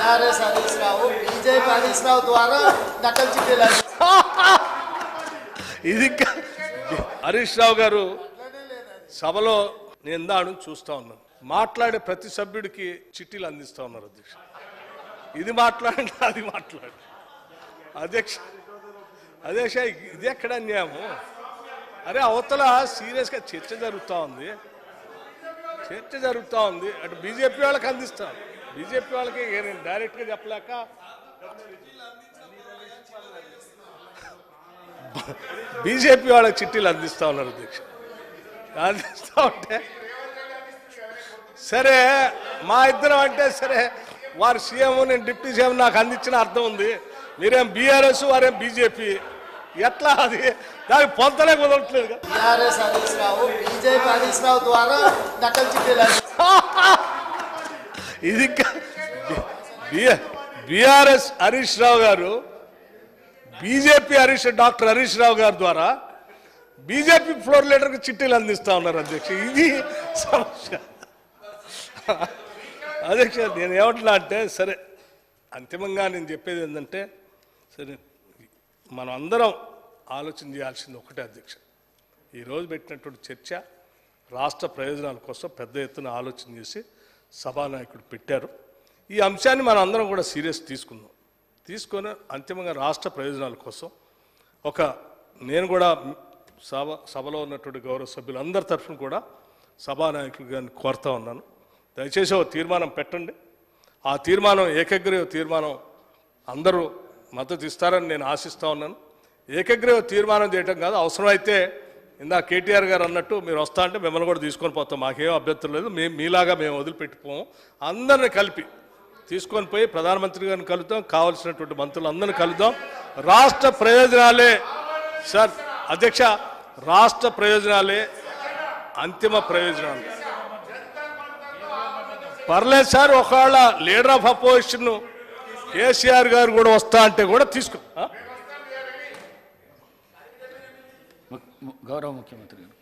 TRS Harish Rao BJP Harish Rao ద్వారా నకల్ చిట్టీలు ఇది కా- హరీష్ రావు గారు సభలో నేను దాడు చూస్తా ఉన్నాను మాట్లాడే ప్రతి సభ్యుడికి చిట్టీలు అందిస్తా ఉన్నారు అధ్యక్ష ఇది మాట్లాడండి అది మాట్లాడు అధ్యక్ష అధ్యక్ష ఇది ఎక్కడ అన్యాయము అరే అవతల సీరియస్గా చర్చ జరుగుతూ ఉంది చర్చ జరుగుతూ ఉంది అటు బీజేపీ వాళ్ళకి అందిస్తాం బీజేపీ వాళ్ళకి ఇక నేను డైరెక్ట్గా చెప్పలేక బీజేపీ వాళ్ళకి చిట్టీలు అందిస్తా ఉన్నారు అధ్యక్ష అందిస్తా ఉంటే సరే మా ఇద్దరం అంటే సరే వారు సీఎం నేను డిప్యూటీ సీఎం నాకు అందించిన అర్థం ఉంది మీరేం బీఆర్ఎస్ వారేం బీజేపీ ఎట్లా అది దానికి పొంతలే కుదరట్లేదు కదా టిఆర్ఎస్ హరీష్ రావు బీజేపీ హరీష్ రావు ద్వారా నకల్ చిట్టీలు ఇది బీఆర్ఎస్ హరీష్ రావు గారు బీజేపీ హరీష్ డాక్టర్ హరీష్ రావు గారి ద్వారా బీజేపీ ఫ్లోర్ లీడర్కి చిట్టీలు అందిస్తా ఉన్నారు అధ్యక్ష ఇది సమస్య అధ్యక్ష నేను ఏమంటున్నా అంటే సరే అంతిమంగా నేను చెప్పేది ఏంటంటే సరే మనం అందరం ఆలోచన చేయాల్సింది ఒకటే అధ్యక్ష ఈరోజు పెట్టినటువంటి చర్చ రాష్ట్ర ప్రయోజనాల కోసం పెద్ద ఎత్తున ఆలోచన చేసి సభానాయకుడు పెట్టారు ఈ అంశాన్ని మనం అందరం కూడా సీరియస్ తీసుకుందాం తీసుకొని అంతిమంగా రాష్ట్ర ప్రయోజనాల కోసం ఒక నేను కూడా సభ సభలో ఉన్నటువంటి గౌరవ సభ్యులందరి తరఫున కూడా సభానాయకులు గారిని కోరుతా ఉన్నాను దయచేసి ఒక తీర్మానం పెట్టండి ఆ తీర్మానం ఏకగ్రీవ తీర్మానం అందరూ మద్దతు ఇస్తారని నేను ఆశిస్తా ఉన్నాను ఏకగ్రీవ తీర్మానం చేయటం కాదు అవసరమైతే ఇందా కేటీఆర్ గారు అన్నట్టు మీరు వస్తా అంటే మిమ్మల్ని కూడా తీసుకొని పోతాం మాకేం అభ్యంతరం లేదు మేము మీలాగా మేము వదిలిపెట్టిపోము అందరిని కలిపి తీసుకొని పోయి ప్రధానమంత్రి గారిని కలుద్దాం కావలసినటువంటి మంత్రులు అందరిని కలుద్దాం రాష్ట్ర ప్రయోజనాలే సార్ అధ్యక్ష రాష్ట్ర ప్రయోజనాలే అంతిమ ప్రయోజనాలు పర్లేదు సార్ ఒకవేళ లీడర్ ఆఫ్ అపోజిషన్ కేసీఆర్ గారు కూడా వస్తా అంటే కూడా తీసుకో ఆ? ము- ము- గౌరవ ముఖ్యమంత్రి గారు